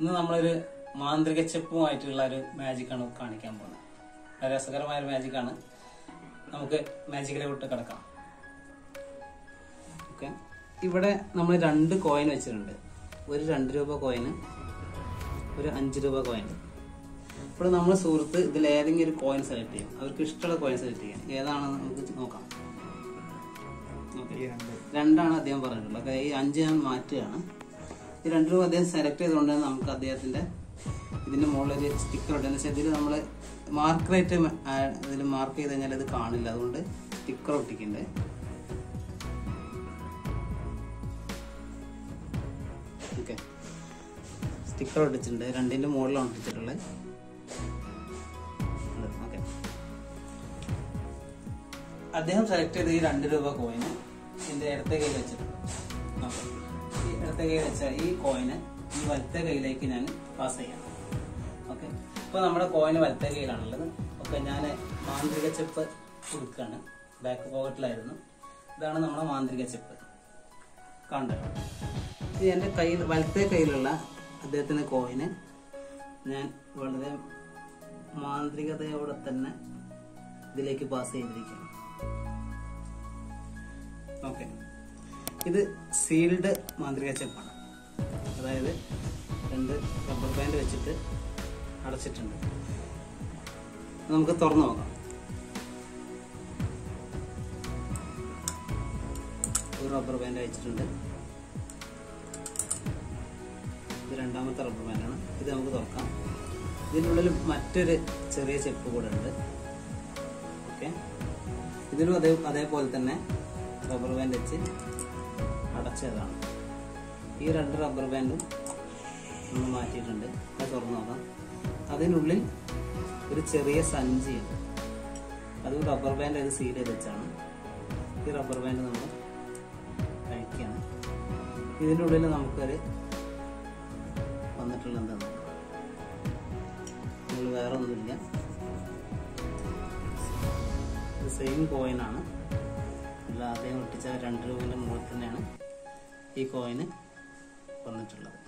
ഇന്ന് നമ്മളൊരു മാന്ത്രിക ചെപ്പുമായിട്ടുള്ള ഒരു മാജിക്കാണ് കാണിക്കാൻ പോകുന്നത് വളരെ രസകരമായ ഒരു മാജിക്കാണ് നമുക്ക് മാജിക്കിലോട്ട് കിടക്കാം ഓക്കെ ഇവിടെ നമ്മൾ രണ്ട് കോയിൻ വെച്ചിട്ടുണ്ട് ഒരു രണ്ട് രൂപ കോയിന് ഒരു അഞ്ച് രൂപ കോയിൻ ഇപ്പോൾ നമ്മൾ സുഹൃത്ത് ഇതിൽ ഏതെങ്കിലും ഒരു കോയിൻ സെലക്ട് ചെയ്യും അവർക്ക് ഇഷ്ടമുള്ള കോയിൻ സെലക്ട് ചെയ്യാം ഏതാണെന്ന് നമുക്ക് നോക്കാം ഓക്കെ രണ്ടാണ് അദ്ദേഹം പറഞ്ഞിട്ടുള്ളത് ഓക്കെ ഈ അഞ്ച് ഞാൻ മാറ്റുകയാണ് ഈ രണ്ട് രൂപ അദ്ദേഹം സെലക്ട് ചെയ്തുകൊണ്ട് നമുക്ക് അദ്ദേഹത്തിന്റെ ഇതിന്റെ മുകളിൽ ഒരു സ്റ്റിക്കർ ഉണ്ട് എന്ന് വെച്ചാൽ ഇതിൽ നമ്മൾ മാർക്കറായിട്ട് ഇതിൽ മാർക്ക് ചെയ്ത് കഴിഞ്ഞാൽ ഇത് കാണില്ല അതുകൊണ്ട് സ്റ്റിക്കർ ഒട്ടിക്കുന്നുണ്ട് ഓക്കെ സ്റ്റിക്കർ ഒട്ടിച്ചിട്ടുണ്ട് രണ്ടിന്റെ മുകളിലാണ് ഒട്ടിച്ചിട്ടുള്ളത് ഓക്കെ അദ്ദേഹം സെലക്ട് ചെയ്ത ഈ രണ്ട് രൂപ കോയിന് എന്റെ ഇടത്തെ കയ്യിൽ വെച്ചിട്ടുണ്ട് ഓക്കെ ഈ ഇടത്തെ കയ്യിൽ വെച്ച ഈ കോയിന് ഈ വലത്തെ കയ്യിലേക്ക് ഞാൻ പാസ് ചെയ്യണം ഓക്കെ ഇപ്പൊ നമ്മുടെ കോയിന് വലത്തെ കയ്യിലാണുള്ളത് ഓക്കെ ഞാൻ മാന്ത്രിക ചെപ്പ് കൊടുക്കുകയാണ് ബാക്ക് പോക്കറ്റിലായിരുന്നു ഇതാണ് നമ്മുടെ മാന്ത്രിക ചെപ്പ് കണ്ടോ ഇത് എൻ്റെ കയ്യിൽ വലത്തെ കയ്യിലുള്ള അദ്ദേഹത്തിന്റെ കോയിന് ഞാൻ വളരെ മാന്ത്രികതയോടെ തന്നെ ഇതിലേക്ക് പാസ് ചെയ്തിരിക്കുകയാണ് ഓക്കെ ഇത് സീൽഡ് മാന്ത്രിക ചെപ്പാണ് അതായത് രണ്ട് റബ്ബർ ബാൻഡ് വെച്ചിട്ട് അടച്ചിട്ടുണ്ട് നമുക്ക് തുറന്നു നോക്കാം ഒരു റബ്ബർ ബാൻഡ് വെച്ചിട്ടുണ്ട് ഇത് രണ്ടാമത്തെ റബ്ബർ ബാൻഡാണ് ഇത് നമുക്ക് തുറക്കാം ഇതിനുള്ളിൽ മറ്റൊരു ചെറിയ ചെപ്പ് കൂടെ ഉണ്ട് ഓക്കെ ഇതിലും അതേ അതേപോലെ തന്നെ റബ്ബർ ബാൻഡ് വെച്ച് അടച്ചതാണ് ഈ രണ്ട് റബ്ബർ ബാൻഡും നമ്മൾ മാറ്റിയിട്ടുണ്ട് അത് തുറന്നു നോക്കാം അതിനുള്ളിൽ ഒരു ചെറിയ സഞ്ചിയുണ്ട് അത് റബ്ബർ ബാൻഡ് അത് സീൽ ചെയ്ത് വെച്ചാണ് ഈ റബ്ബർ ബാൻഡ് നമ്മൾ കഴിക്കുകയാണ് ഇതിൻ്റെ ഉള്ളിൽ നമുക്കൊരു വന്നിട്ടുള്ള എന്താണ് നമ്മൾ വേറെ ഒന്നുമില്ല ഇത് സെയിം കോയിനാണ് അല്ല അദ്ദേഹം ഒട്ടിച്ച രണ്ട് രൂപേൻ്റെ മുകളിൽ തന്നെയാണ് ഈ കോയിന് വന്നിട്ടുള്ളത്